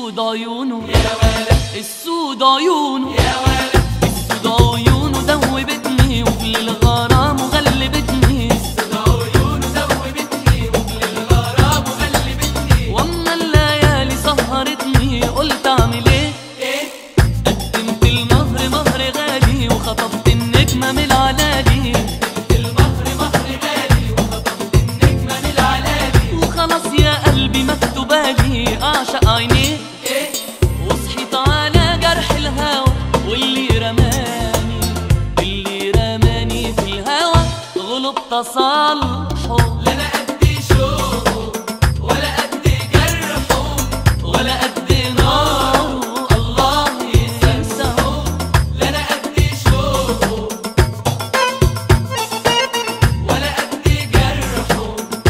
السود عيونه يا ولد السود عيونه يا ولد السود عيونه دوبتني وفي الغرام وغلبتني السود عيونه دوبتني وفي الغرام وغلبتني واما الليالي سهرتني قلت اعمل ايه قدمت المهر مهر غالي وخطبت النجمة من العلالي المهر مهر غالي وخطبت النجمة من العلالي وخلاص يا قلبي مكتوبالي اعشق عينيه وصحيت على جرح الهوى واللي رماني اللي رماني في الهوى غلب تصالحه لا انا قد شوقه ولا قد جرحه ولا قد ناره الله ينساه لا انا قد شوقه ولا قد جرحه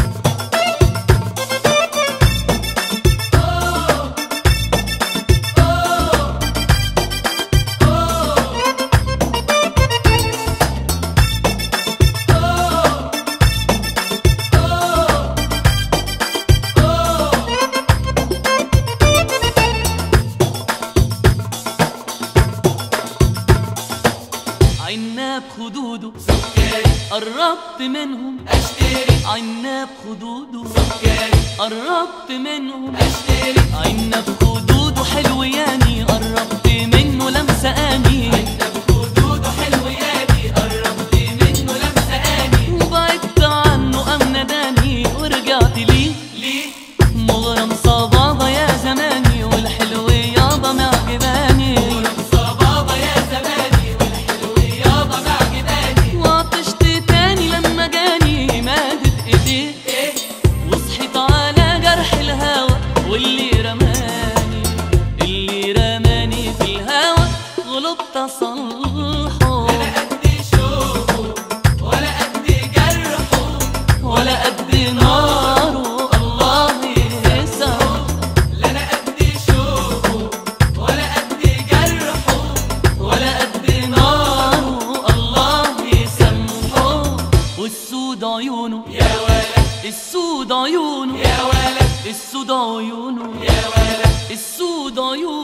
عناب خدوده سكري قربت منهم اشتري عناب خدوده سكري قربت منهم اشتري عناب خدوده حلو ياني قربت منه لمسه اني عناب خدوده حلو ياني قربت منه لمسه اني وبعدت عنه ام نداني ورجعت ليه ليه مغرم صبابة يا زماني والحلو يابا معجباني مغرم صبابة يا زماني والحلو يابا معجباني وعطشت تاني لما جاني مادت ايديه وصحيت على جرح الهوى واللي رماني اللي رماني في الهوى غلبت صلحه ولا قد شوقه ولا قد جرحه ولا قد ناره الله يسعه لا انا قد شوقه ولا قد جرحه ولا قد ناره الله يسامحه والسود عيونه يا ولد السود عيونه يا ولد السود عيونه يا ولد السود عيونه